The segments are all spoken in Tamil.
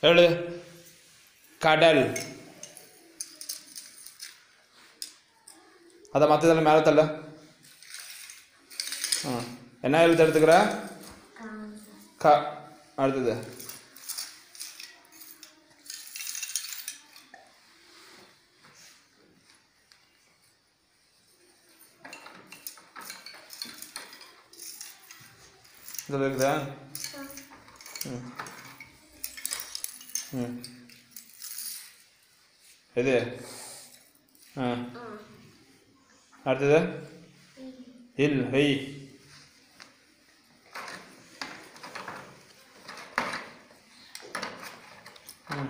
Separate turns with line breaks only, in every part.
எழுது கடல் அதை மற்றதில் மேலே தள்ள ஆ என்ன எழுத்து எடுத்துக்கிற க அடுத்தது இதில் இருக்குதா ம் ம் எது ஆ அடுத்தது இல் ஹை ம்.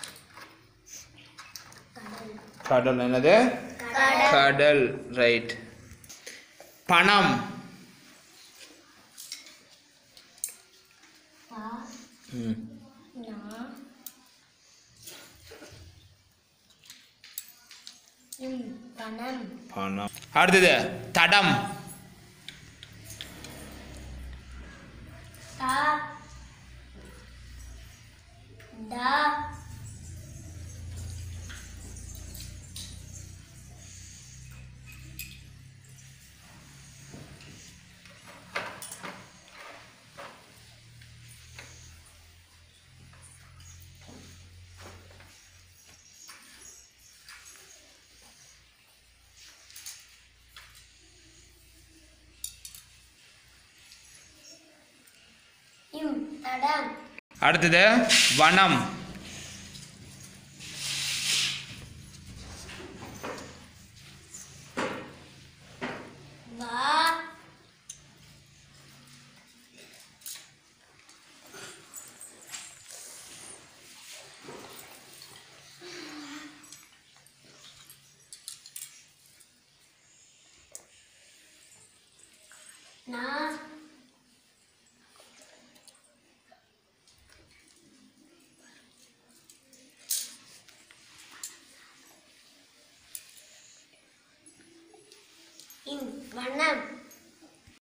கடல் என்னது கடல் ரைட் பணம் ம்
பணம்
பணம் அடுத்தது தடம்
தா டா இம் தடம்
அடுத்தது வனம்
வா நா இம் வனம்